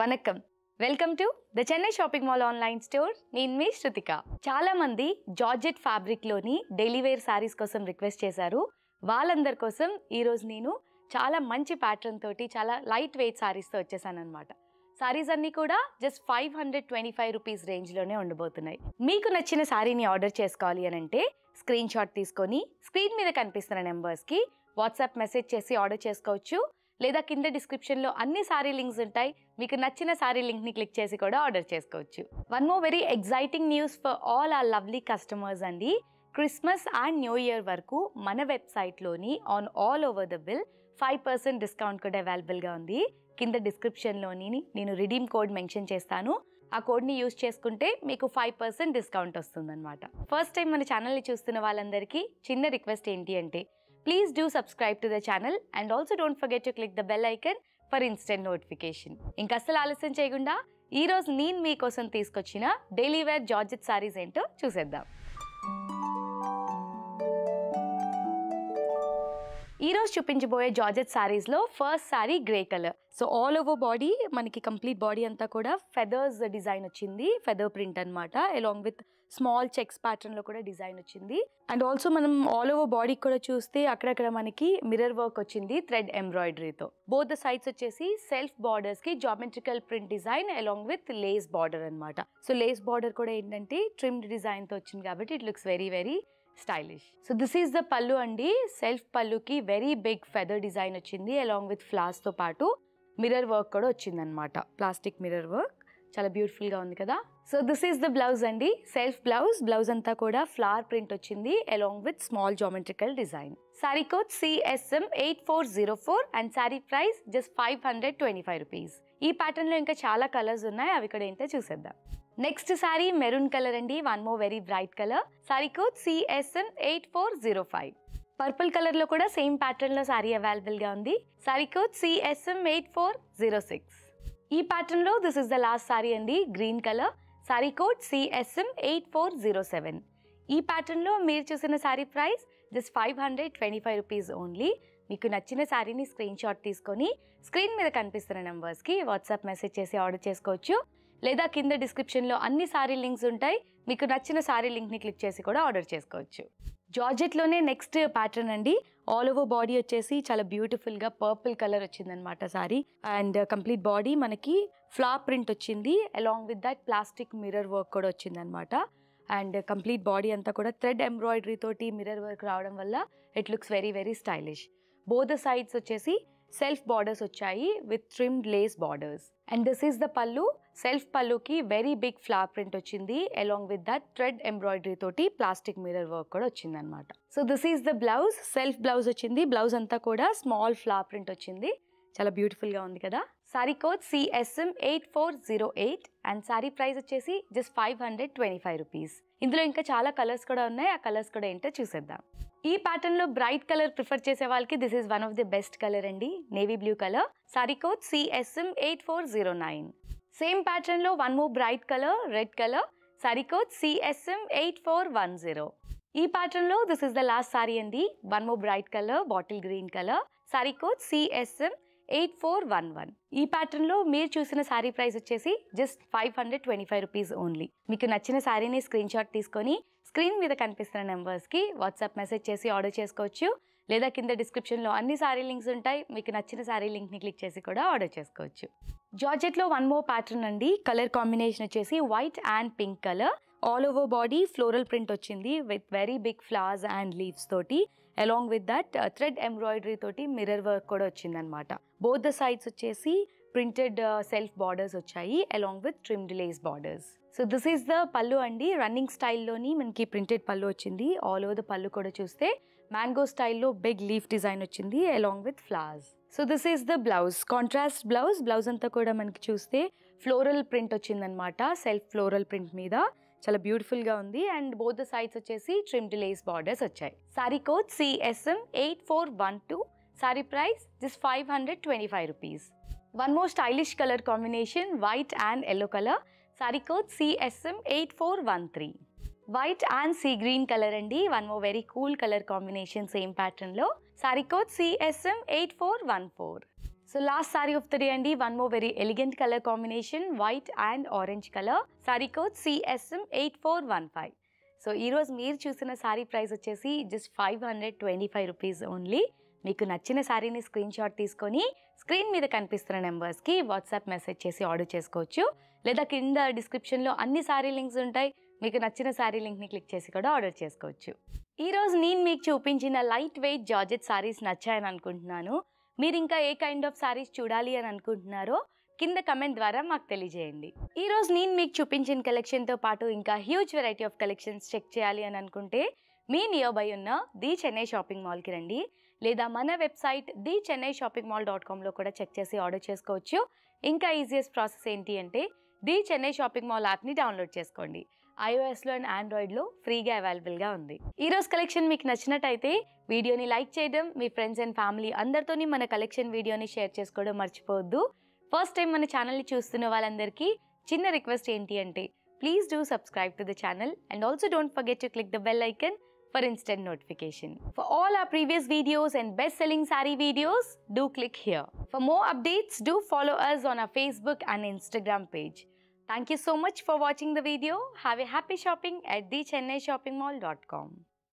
Vanakkam welcome to the Chennai shopping mall online store నేను మీ శృతిక చాలా మంది జార్జెట్ ఫ్యాబ్రిక్ లోని డైలీ వేర్ శారీస్ కోసం రిక్వెస్ట్ చేశారు వాళ్ళందరి కోసం ఈరోజు నేను చాలా మంచి ప్యాటర్న్ తోటి చాలా లైట్ వెయిట్ శారీస్తో వచ్చేసాను అనమాట సారీస్ అన్నీ కూడా just five hundred twenty five rupees రేంజ్లోనే ఉండబోతున్నాయి మీకు నచ్చిన శారీని ఆర్డర్ చేసుకోవాలి అని అంటే స్క్రీన్ షాట్ తీసుకొని స్క్రీన్ మీద కనిపిస్తున్న నెంబర్స్కి వాట్సాప్ మెసేజ్ చేసి ఆర్డర్ చేసుకోవచ్చు లేదా కింద డిస్క్రిప్షన్లో అన్ని సారీ లింక్స్ ఉంటాయి మీకు నచ్చిన సారీ లింక్ని క్లిక్ చేసి కూడా ఆర్డర్ చేసుకోవచ్చు one more very exciting news for all our lovely customers అండి క్రిస్మస్ అండ్ న్యూ ఇయర్ వరకు మన వెబ్సైట్లోని on all over the bill five percent discount కూడా అవైలబుల్గా ఉంది కింద డిస్క్రిప్షన్లోని నేను రిడీమ్ కోడ్ మెన్షన్ చేస్తాను ఆ కోడ్ని యూస్ చేసుకుంటే మీకు ఫైవ్ పర్సెంట్ డిస్కౌంట్ వస్తుందన్నమాట ఫస్ట్ టైం మన ఛానల్ని చూస్తున్న వాళ్ళందరికీ చిన్న రిక్వెస్ట్ ఏంటి అంటే please do subscribe to the channel and also don't forget to click the bell icon for instant notification ఇంకా అసలు ఆలస్యం చేయకుండా ఈ రోజు నేను మీకోసం తీసుకొచ్చిన డైలీ వేర్ జార్జెట్ సారీస్ ఏంటో చూసేద్దాం ఈ రోజు చూపించబోయే జార్జెట్ సారీస్లో first sari grey colour so all over body మనకి కంప్లీట్ బాడీ అంతా కూడా ఫెదర్స్ డిజైన్ వచ్చింది ఫెదర్ ప్రింట్ అనమాట along with small checks pattern లో కూడా డిజైన్ వచ్చింది అండ్ ఆల్సో మనం ఆల్ ఓవర్ బాడీ కూడా చూస్తే అక్కడక్కడ మనకి మిర్రర్ వర్క్ వచ్చింది థ్రెడ్ ఎంబ్రాయిడరీతో బోత్ ద సైడ్స్ వచ్చేసి సెల్ఫ్ బార్డర్స్ కి geometrical print design along with lace border అనమాట సో లేస్ బార్డర్ కూడా ఏంటంటే ట్రిమ్డ్ డిజైన్ తో వచ్చింది కాబట్టి it looks very very stylish so this is the pallu అండి సెల్ఫ్ పళ్ళుకి వెరీ బిగ్ ఫెదర్ డిజైన్ వచ్చింది అలాంగ్ విత్ ఫ్లాస్ తో పాటు మిర్రర్ వర్క్ కూడా వచ్చింది అనమాట ప్లాస్టిక్ మిర్రర్ వర్క్ చాలా బ్యూటిఫుల్ గా ఉంది కదా so this is the blouse అండి సెల్ఫ్ బ్లౌజ్ బ్లౌజ్ అంతా కూడా ఫ్లవర్ ప్రింట్ వచ్చింది along with small geometrical design sari code CSM eight four zero four and sari price just five hundred twenty five rupees ఈ pattern లో ఇంకా చాలా కలర్స్ ఉన్నాయి అవి కూడా ఏంటో చూసేద్దాం నెక్స్ట్ సారీ మెరూన్ కలర్ అండి one more very bright colour sari code CSM eight four zero five purple colour లో కూడా సేమ్ ప్యాటర్న్ లో సారీ అవైలబుల్ గా ఉంది sari code CSM eight four zero six ఈ ప్యాటర్న్ లో this is the last sari అండి green colour sari code CSM eight four zero seven ఈ pattern లో మీరు చూసిన sari price just five hundred twenty five rupees only మీకు నచ్చిన శారీని స్క్రీన్ షాట్ తీసుకొని స్క్రీన్ మీద కనిపిస్తున్న నెంబర్స్కి వాట్సాప్ మెసేజ్ చేసి ఆర్డర్ చేసుకోవచ్చు లేదా కింద డిస్క్రిప్షన్లో అన్ని సారీ లింక్స్ ఉంటాయి మీకు నచ్చిన సారీ లింక్ని క్లిక్ చేసి కూడా ఆర్డర్ చేసుకోవచ్చు జార్జెట్లోనే నెక్స్ట్ ప్యాటర్న్ అండి ఆల్ ఓవర్ బాడీ వచ్చేసి చాలా బ్యూటిఫుల్గా పర్పుల్ కలర్ వచ్చిందనమాట సారీ అండ్ కంప్లీట్ బాడీ మనకి ఫ్లా ప్రింట్ వచ్చింది along with that plastic mirror work కూడా వచ్చిందనమాట అండ్ కంప్లీట్ బాడీ అంతా కూడా థ్రెడ్ ఎంబ్రాయిడరీ తోటి మిర్రర్ వర్క్ రావడం వల్ల it looks very very stylish both sides వచ్చేసి సెల్ఫ్ బార్డర్స్ వచ్చాయి with trimmed lace borders and this is the pallu self పళ్ళుకి వెరీ బిగ్ ఫ్లవర్ ప్రింట్ వచ్చింది along with that thread embroidery తోటి plastic mirror work కూడా వచ్చింది అనమాట so this is the blouse self blouse వచ్చింది blouse అంతా కూడా స్మాల్ ఫ్లవర్ ప్రింట్ వచ్చింది చాలా బ్యూటిఫుల్ గా ఉంది కదా sari code CSM eight four zero eight and sari price వచ్చేసి just five hundred twenty five rupees ఇందులో ఇంకా చాలా కలర్స్ కూడా ఉన్నాయి ఆ కలర్స్ కూడా ఏంటో చూసేద్దాం ఈ ప్యాటర్న్ లో బ్రైట్ కలర్ ప్రిఫర్ చేసే వాళ్ళకి this is one of the best colour అండి navy blue colour sari code CSM eight four zero nine same pattern లో one more bright colour red colour sari code CSM eight four one zero ఈ pattern లో this is the last sari అండి one more bright colour bottle green colour sari code CSM eight four one one ఈ pattern లో మీరు చూసిన sari price వచ్చేసి just five hundred twenty five rupees only మీకు నచ్చిన శారీని స్క్రీన్ షాట్ తీసుకొని స్క్రీన్ మీద కనిపిస్తున్న నెంబర్స్ కి వాట్సాప్ మెసేజ్ చేసి ఆర్డర్ చేసుకోవచ్చు లేదా కింద డిస్క్రిప్షన్ లో అన్ని శారీ లింక్స్ ఉంటాయి మీకు నచ్చిన శారీ లింక్ ని క్లిక్ చేసి కూడా ఆర్డర్ చేసుకోవచ్చు జార్జెట్ లో వన్ మోర్ ప్యాటర్న్ అండి కలర్ కాంబినేషన్ వచ్చేసి white and pink colour all over body floral print వచ్చింది with very big flowers and leaves తోటి along with that thread embroidery తోటి మిర్రర్ వర్క్ కూడా వచ్చిందనమాట బోత్ ద సైడ్స్ వచ్చేసి printed self borders వచ్చాయి along with trimmed lace borders so this is the pallu అండి running స్టైల్లోని మనకి printed పళ్ళు వచ్చింది ఆల్ ఓవర్ ద పళ్ళు కూడా చూస్తే మ్యాంగో స్టైల్లో బిగ్ లీఫ్ డిజైన్ వచ్చింది along with flowers so this is the blouse contrast blouse blouse అంతా కూడా మనకి చూస్తే ఫ్లోరల్ ప్రింట్ వచ్చిందనమాట సెల్ఫ్ ఫ్లోరల్ ప్రింట్ మీద చాలా బ్యూటిఫుల్ గా ఉంది అండ్ బోత్ ద సైడ్స్ వచ్చేసి ట్రిమ్డ్ లేస్ బార్డర్స్ వచ్చాయి sari code CSM eight four one two sari price just five hundred twenty five rupees one more stylish colour combination white and yellow colour sari code CSM eight four one three white and sea green colour అండి one more very cool colour combination same pattern లో sari code CSM eight four one four so last sari of the day అండి one more very elegant colour combination white and orange colour sari code CSM eight four one five so ఈరోజు మీరు చూసిన sari price వచ్చేసి just five hundred twenty five rupees only మీకు నచ్చిన శారీని screen shot తీసుకొని screen మీద కనిపిస్తున్న నెంబర్స్కి వాట్సాప్ మెసేజ్ చేసి ఆర్డర్ చేసుకోవచ్చు లేదా కింద డిస్క్రిప్షన్లో అన్ని శారీ లింక్స్ ఉంటాయి మీకు నచ్చిన శారీ లింక్ని క్లిక్ చేసి కూడా ఆర్డర్ చేసుకోవచ్చు ఈరోజు నేను మీకు చూపించిన లైట్ వెయిట్ జార్జెట్ శారీస్ నచ్చాయని అనుకుంటున్నాను మీరు ఇంకా ఏ కైండ్ ఆఫ్ శారీస్ చూడాలి అని అనుకుంటున్నారో కింద కమెంట్ ద్వారా మాకు తెలియజేయండి ఈ రోజు నేను మీకు చూపించిన కలెక్షన్తో పాటు ఇంకా huge variety of collections check చేయాలి అని అనుకుంటే మీ నియర్ బై ఉన్న ది చెన్నై షాపింగ్ మాల్కి రండి లేదా మన website the Chennai shopping mall dot కామ్లో కూడా చెక్ చేసి ఆర్డర్ చేసుకోవచ్చు ఇంకా ఈజియెస్ట్ ప్రాసెస్ ఏంటి అంటే ది చెన్నై షాపింగ్ మాల్ యాప్ని డౌన్లోడ్ చేసుకోండి ఐఓఎస్లో అండ్ ఆండ్రాయిడ్లో ఫ్రీగా అవైలబుల్గా ఉంది ఈ రోజు కలెక్షన్ మీకు నచ్చినట్టయితే వీడియోని లైక్ చేయడం మీ ఫ్రెండ్స్ అండ్ ఫ్యామిలీ అందరితోని మన కలెక్షన్ వీడియోని షేర్ చేసుకోవడం మర్చిపోవద్దు ఫస్ట్ టైం మన ఛానల్ని చూస్తున్న వాళ్ళందరికీ చిన్న రిక్వెస్ట్ ఏంటి అంటే please do subscribe to the channel and also don't forget to click the bell icon for instant notification. For all our previous videos and best-selling sari videos, do click here. For more updates, do follow us on our Facebook and Instagram page. Thank you so much for watching the video. Have a happy shopping at thechennai shopping mall.com.